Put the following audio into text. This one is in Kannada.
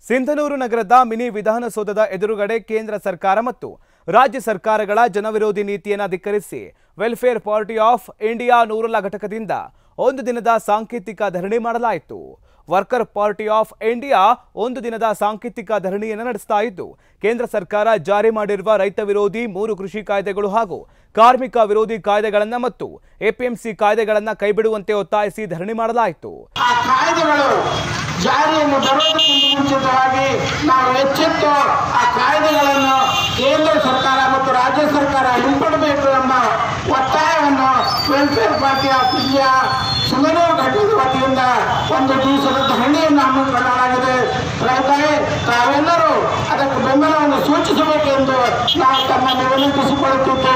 ಸಿಂಧನೂರು ನಗರದ ಮಿನಿ ವಿಧಾನಸೌಧದ ಎದುರುಗಡೆ ಕೇಂದ್ರ ಸರ್ಕಾರ ಮತ್ತು ರಾಜ್ಯ ಸರ್ಕಾರಗಳ ಜನವಿರೋಧಿ ನೀತಿಯನ್ನು ಧಿಕ್ಕರಿಸಿ ವೆಲ್ಫೇರ್ ಪಾರ್ಟಿ ಆಫ್ ಇಂಡಿಯಾ ನೂರಲ ಘಟಕದಿಂದ ಒಂದು ದಿನದ ಸಾಂಕೇತಿಕ ಧರಣಿ ಮಾಡಲಾಯಿತು ವರ್ಕರ್ ಪಾರ್ಟಿ ಆಫ್ ಇಂಡಿಯಾ ಒಂದು ದಿನದ ಸಾಂಕೇತಿಕ ಧರಣಿಯನ್ನು ನಡೆಸ್ತಾ ಇದ್ದು ಕೇಂದ್ರ ಸರ್ಕಾರ ಜಾರಿ ಮಾಡಿರುವ ರೈತ ವಿರೋಧಿ ಮೂರು ಕೃಷಿ ಕಾಯ್ದೆಗಳು ಹಾಗೂ ಕಾರ್ಮಿಕ ವಿರೋಧಿ ಕಾಯ್ದೆಗಳನ್ನು ಮತ್ತು ಎಪಿಎಂಸಿ ಕಾಯ್ದೆಗಳನ್ನು ಕೈಬಿಡುವಂತೆ ಒತ್ತಾಯಿಸಿ ಧರಣಿ ಮಾಡಲಾಯಿತು ಆ ಕಾಯ್ದೆಗಳು ಜಾರಿಯನ್ನು ಬರೋದಕ್ಕಿಂತ ಮುಂಚಿತವಾಗಿ ನಾವು ಎಚ್ಚೆತ್ತು ಆ ಕಾಯ್ದೆಗಳನ್ನು ಕೇಂದ್ರ ಸರ್ಕಾರ ಮತ್ತು ರಾಜ್ಯ ಸರ್ಕಾರ ಹಿಂಪಡಬೇಕು ಎಂಬ ಒತ್ತಾಯವನ್ನು welfare party of India Sumanur ಘಟಕದ ವತಿಯಿಂದ ಒಂದು ದಿವಸದ ಧರಣಿಯನ್ನು ಹಮ್ಮಿಕೊಳ್ಳಲಾಗಿದೆ ರೈತರೇ ತಾವೆಲ್ಲರೂ ಅದಕ್ಕೆ ಬೆಂಬಲವನ್ನು ಸೂಚಿಸಬೇಕೆಂದು ನಾವು ತಮ್ಮನ್ನು ವಿನಂತಿಸಿಕೊಳ್ಳುತ್ತಿದ್ದೇವೆ